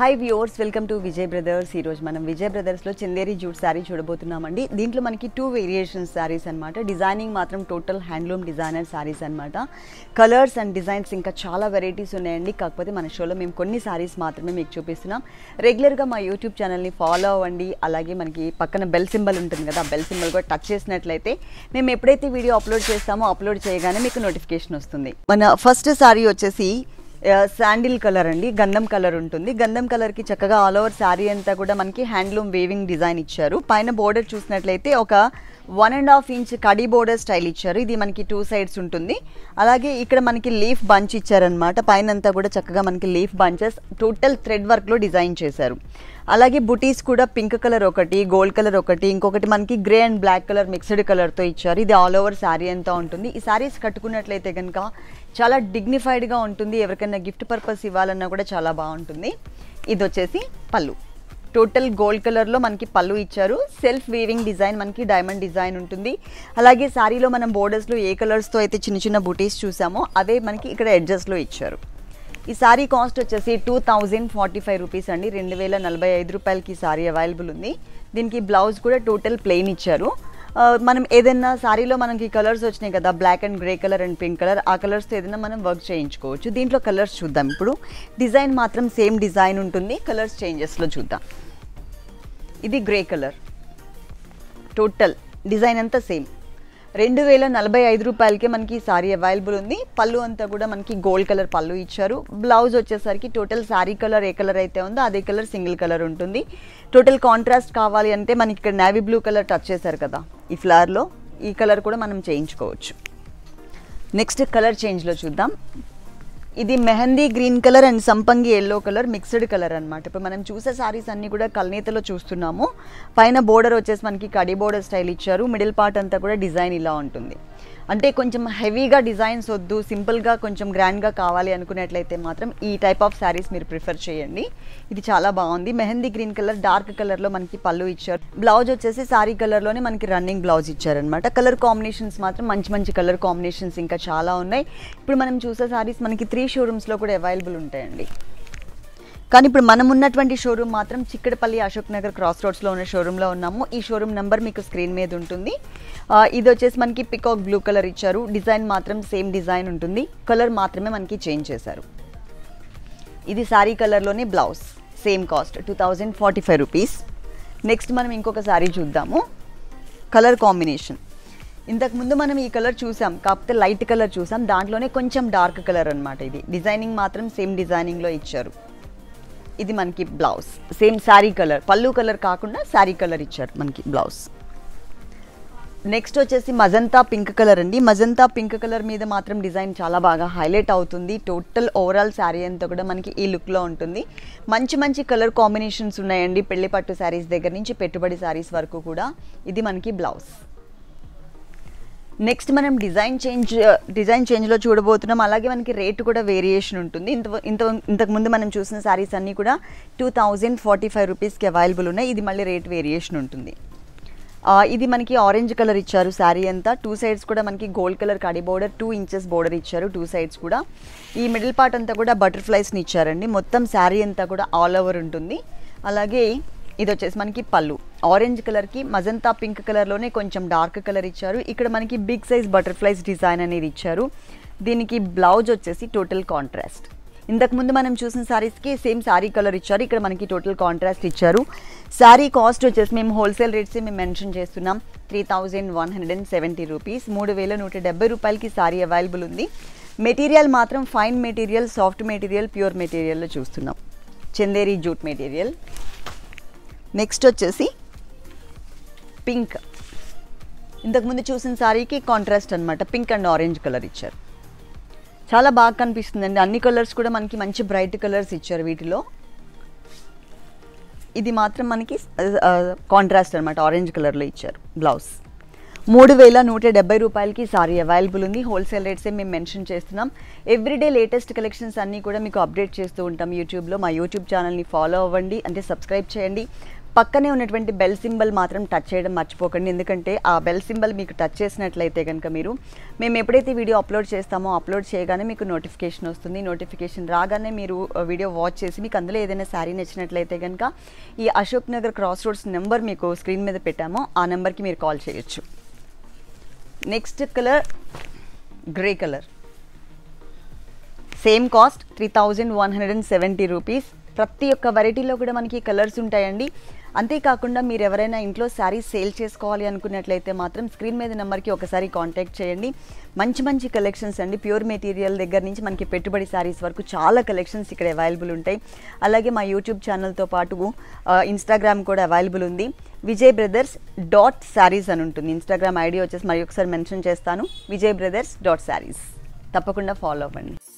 hi viewers welcome to Vijay brothers ఈరోజు మనం విజయ్ బ్రదర్స్లో చందేరి జూట్ శారీ చూడబోతున్నామండి దీంట్లో మనకి టూ వేరియేషన్స్ శారీస్ అనమాట డిజైనింగ్ మాత్రం టోటల్ హ్యాండ్లూమ్ డిజైనర్ శారీస్ అనమాట కలర్స్ అండ్ డిజైన్స్ ఇంకా చాలా వెరైటీస్ ఉన్నాయండి కాకపోతే మన షోలో మేము కొన్ని శారీస్ మాత్రమే మీకు చూపిస్తున్నాం రెగ్యులర్గా మా యూట్యూబ్ ఛానల్ని ఫాలో అవ్వండి అలాగే మనకి పక్కన బెల్ సింబల్ ఉంటుంది కదా ఆ బెల్ సింబల్ కూడా టచ్ చేసినట్లయితే మేము ఎప్పుడైతే వీడియో అప్లోడ్ చేస్తామో అప్లోడ్ చేయగానే మీకు నోటిఫికేషన్ వస్తుంది మన ఫస్ట్ శారీ వచ్చేసి శాండిల్ కలర్ అండి గంధం కలర్ ఉంటుంది గంధం కలర్కి చక్కగా ఆల్ ఓవర్ శారీ అంతా కూడా మనకి హ్యాండ్లూమ్ వేవింగ్ డిజైన్ ఇచ్చారు పైన బోర్డర్ చూసినట్లయితే ఒక వన్ అండ్ హాఫ్ ఇంచ్ కడీ బోర్డర్ స్టైల్ ఇచ్చారు ఇది మనకి టూ సైడ్స్ ఉంటుంది అలాగే ఇక్కడ మనకి లీఫ్ బంచ్ ఇచ్చారనమాట పైన అంతా కూడా చక్కగా మనకి లీఫ్ బంచెస్ టోటల్ థ్రెడ్ వర్క్లో డిజైన్ చేశారు అలాగే బుటీస్ కూడా పింక్ కలర్ ఒకటి గోల్డ్ కలర్ ఒకటి ఇంకొకటి మనకి grey and black colour mixed కలర్తో ఇచ్చారు ఇది ఆల్ ఓవర్ శారీ అంతా ఉంటుంది ఈ శారీస్ కట్టుకున్నట్లయితే కనుక చాలా డిగ్నిఫైడ్గా ఉంటుంది ఎవరికైనా గిఫ్ట్ పర్పస్ ఇవ్వాలన్నా కూడా చాలా బాగుంటుంది ఇది వచ్చేసి పళ్ళు టోటల్ గోల్డ్ కలర్లో మనకి పళ్ళు ఇచ్చారు సెల్ఫ్ వీవింగ్ డిజైన్ మనకి డైమండ్ డిజైన్ ఉంటుంది అలాగే శారీలో మనం బోర్డర్స్లో ఏ కలర్స్తో అయితే చిన్న చిన్న బుటీస్ చూసామో అవే మనకి ఇక్కడ ఎడ్జస్ట్లో ఇచ్చారు ఈ సారీ కాస్ట్ వచ్చేసి two thousand forty five rupees అండి రెండు వేల నలభై ఐదు రూపాయలకి సారీ అవైలబుల్ ఉంది దీనికి బ్లౌజ్ కూడా టోటల్ ప్లెయిన్ ఇచ్చారు ఆ, మనం ఏదైనా సారీలో మనకి కలర్స్ వచ్చినాయి కదా black and grey colour and pink colour ఆ కలర్స్తో ఏదైనా మనం వర్క్ చేయించుకోవచ్చు దీంట్లో కలర్స్ చూద్దాం ఇప్పుడు డిజైన్ మాత్రం సేమ్ డిజైన్ ఉంటుంది కలర్స్ చేంజెస్లో చూద్దాం ఇది గ్రే కలర్ టోటల్ డిజైన్ అంతా సేమ్ రెండు వేల నలభై ఐదు రూపాయలకే మనకి ఈ సారీ అవైలబుల్ ఉంది పళ్ళు అంతా కూడా మనకి గోల్డ్ కలర్ పళ్ళు ఇచ్చారు బ్లౌజ్ వచ్చేసరికి టోటల్ సారీ కలర్ ఏ కలర్ అయితే ఉందో అదే కలర్ సింగిల్ కలర్ ఉంటుంది టోటల్ కాంట్రాస్ట్ కావాలి అంటే మనకి ఇక్కడ నావీ బ్లూ కలర్ టచ్ చేశారు కదా ఈ ఫ్లవర్లో ఈ కలర్ కూడా మనం చేయించుకోవచ్చు నెక్స్ట్ కలర్ చేంజ్లో చూద్దాం ఇది మెహందీ గ్రీన్ కలర్ అండ్ సంపంగి ఎల్లో కలర్ మిక్స్డ్ కలర్ అన్నమాట ఇప్పుడు మనం చూసే సారీస్ అన్ని కూడా కల్నేతలో చూస్తున్నాము పైన బోర్డర్ వచ్చేసి మనకి కడి బోర్డర్ స్టైల్ ఇచ్చారు మిడిల్ పార్ట్ అంతా కూడా డిజైన్ ఇలా ఉంటుంది అంటే కొంచెం హెవీగా డిజైన్స్ వద్దు సింపుల్గా కొంచెం గ్రాండ్గా కావాలి అనుకున్నట్లయితే మాత్రం ఈ టైప్ ఆఫ్ శారీస్ మీరు ప్రిఫర్ చేయండి ఇది చాలా బాగుంది మెహందీ గ్రీన్ కలర్ డార్క్ కలర్లో మనకి పళ్ళు ఇచ్చారు బ్లౌజ్ వచ్చేసి సారీ కలర్లోనే మనకి రన్నింగ్ బ్లౌజ్ ఇచ్చారనమాట కలర్ కాంబినేషన్స్ మాత్రం మంచి మంచి కలర్ కాంబినేషన్స్ ఇంకా చాలా ఉన్నాయి ఇప్పుడు మనం చూసే సారీస్ మనకి త్రీ షోరూమ్స్లో కూడా అవైలబుల్ ఉంటాయండి కానీ ఇప్పుడు మనం ఉన్నటువంటి షోరూమ్ మాత్రం చిక్కడపల్లి అశోక్ నగర్ క్రాస్ రోడ్స్లో ఉన్న షోరూంలో ఉన్నాము ఈ షోరూమ్ నెంబర్ మీకు స్క్రీన్ మీద ఉంటుంది ఆ, ఇది వచ్చేసి మనకి పికాక్ బ్లూ కలర్ ఇచ్చారు డిజైన్ మాత్రం సేమ్ డిజైన్ ఉంటుంది కలర్ మాత్రమే మనకి చేంజ్ చేశారు ఇది శారీ కలర్లోనే blouse same cost two thousand forty five rupees next మనం ఇంకొక శారీ చూద్దాము కలర్ కాంబినేషన్ ఇంతకుముందు మనం ఈ కలర్ చూసాం కాకపోతే లైట్ కలర్ చూసాం దాంట్లోనే కొంచెం డార్క్ కలర్ అన్నమాట ఇది డిజైనింగ్ మాత్రం సేమ్ డిజైనింగ్లో ఇచ్చారు ఇది మనకి బ్లౌజ్ సేమ్ శారీ కలర్ పళ్ళు కలర్ కాకుండా శారీ కలర్ ఇచ్చారు మనకి బ్లౌజ్ నెక్స్ట్ వచ్చేసి మజంతా పింక్ కలర్ అండి మజంతా పింక్ కలర్ మీద మాత్రం డిజైన్ చాలా బాగా హైలైట్ అవుతుంది టోటల్ ఓవరాల్ శారీ అంతా కూడా మనకి ఈ లుక్లో ఉంటుంది మంచి మంచి కలర్ కాంబినేషన్స్ ఉన్నాయండి పెళ్లి పట్టు శారీస్ దగ్గర నుంచి పెట్టుబడి శారీస్ వరకు కూడా ఇది మనకి బ్లౌజ్ నెక్స్ట్ మనం డిజైన్ చేంజ్ డిజైన్ చేంజ్లో చూడబోతున్నాం అలాగే మనకి రేటు కూడా వేరియేషన్ ఉంటుంది ఇంత ఇంత ఇంతకుముందు మనం చూసిన శారీస్ అన్నీ కూడా టూ థౌజండ్ ఫార్టీ ఫైవ్ రూపీస్కి అవైలబుల్ ఉన్నాయి ఇది మళ్ళీ రేట్ వేరియేషన్ ఉంటుంది ఆ, ఇది మనకి ఆరెంజ్ కలర్ ఇచ్చారు శారీ అంతా టూ సైడ్స్ కూడా మనకి గోల్డ్ కలర్ కడి బోర్డర్ టూ ఇంచెస్ బోర్డర్ ఇచ్చారు టూ సైడ్స్ కూడా ఈ మిడిల్ పార్ట్ అంతా కూడా బటర్ఫ్లైస్ని ఇచ్చారండి మొత్తం శారీ అంతా కూడా ఆల్ ఓవర్ ఉంటుంది అలాగే ఇది వచ్చేసి మనకి పళ్ళు ఆరెంజ్ కలర్కి మజంతా పింక్ కలర్లోనే కొంచెం డార్క్ కలర్ ఇచ్చారు ఇక్కడ మనకి బిగ్ సైజ్ బటర్ఫ్లైస్ డిజైన్ అనేది ఇచ్చారు దీనికి బ్లౌజ్ వచ్చేసి టోటల్ కాంట్రాస్ట్ ఇంతకుముందు మనం చూసిన శారీస్కి సేమ్ శారీ కలర్ ఇచ్చారు ఇక్కడ మనకి టోటల్ కాంట్రాస్ట్ ఇచ్చారు శారీ కాస్ట్ వచ్చేసి మేము హోల్సేల్ రేట్స్ మేము మెన్షన్ చేస్తున్నాం three thousand one hundred and seventy rupees మూడు వేల నూట డెబ్బై రూపాయలకి శారీ అవైలబుల్ ఉంది మెటీరియల్ మాత్రం fine material soft material pure మెటీరియల్లో చూస్తున్నాం చందేరి జూట్ మెటీరియల్ నెక్స్ట్ వచ్చేసి పింక్ ఇంతకుముందు చూసిన శారీకి కాంట్రాస్ట్ అన్నమాట పింక్ అండ్ ఆరెంజ్ కలర్ ఇచ్చారు చాలా బాగా కనిపిస్తుందండి అన్ని కలర్స్ కూడా మనకి మంచి బ్రైట్ కలర్స్ ఇచ్చారు వీటిలో ఇది మాత్రం మనకి కాంట్రాస్ట్ అనమాట ఆరెంజ్ కలర్లో ఇచ్చారు బ్లౌజ్ మూడు వేల నూట డెబ్బై రూపాయలకి సారీ అవైలబుల్ ఉంది హోల్సేల్ రేట్సే మేము మెన్షన్ చేస్తున్నాం ఎవ్రీడే లేటెస్ట్ కలెక్షన్స్ అన్నీ కూడా మీకు అప్డేట్ చేస్తూ ఉంటాం యూట్యూబ్లో మా యూట్యూబ్ ఛానల్ని ఫాలో అవ్వండి అంటే సబ్స్క్రైబ్ చేయండి పక్కనే ఉన్నటువంటి బెల్ సింబల్ మాత్రం టచ్ చేయడం మర్చిపోకండి ఎందుకంటే ఆ బెల్ సింబల్ మీకు టచ్ చేసినట్లయితే కనుక మీరు మేము ఎప్పుడైతే వీడియో అప్లోడ్ చేస్తామో అప్లోడ్ చేయగానే మీకు నోటిఫికేషన్ వస్తుంది నోటిఫికేషన్ రాగానే మీరు ఆ, వీడియో వాచ్ చేసి మీకు అందులో ఏదైనా శారీ నచ్చినట్లయితే కనుక ఈ Ashok Nagar cross roads number మీకు స్క్రీన్ మీద పెట్టామో ఆ నెంబర్కి మీరు కాల్ చేయొచ్చు next colour grey colour same cost three thousand one hundred and seventy rupees ప్రతి ఒక్క వెరైటీలో కూడా మనకి కలర్స్ ఉంటాయండి అంతేకాకుండా మీరు ఎవరైనా ఇంట్లో శారీస్ సేల్ చేసుకోవాలి అనుకున్నట్లయితే మాత్రం స్క్రీన్ మీద నెంబర్కి ఒకసారి కాంటాక్ట్ చేయండి మంచి మంచి కలెక్షన్స్ అండి ప్యూర్ మెటీరియల్ దగ్గర నుంచి మనకి పెట్టుబడి శారీస్ వరకు చాలా కలెక్షన్స్ ఇక్కడ అవైలబుల్ ఉంటాయి అలాగే మా యూట్యూబ్ ఛానల్తో పాటు ఇన్స్టాగ్రామ్ కూడా అవైలబుల్ ఉంది విజయ్ బ్రదర్స్ డాట్ శారీస్ అని ఉంటుంది ఇన్స్టాగ్రామ్ ఐడి వచ్చేసి మరి ఒకసారి మెన్షన్ చేస్తాను విజయ్ బ్రదర్స్ డాట్ శారీస్ తప్పకుండా ఫాలో అవ్వండి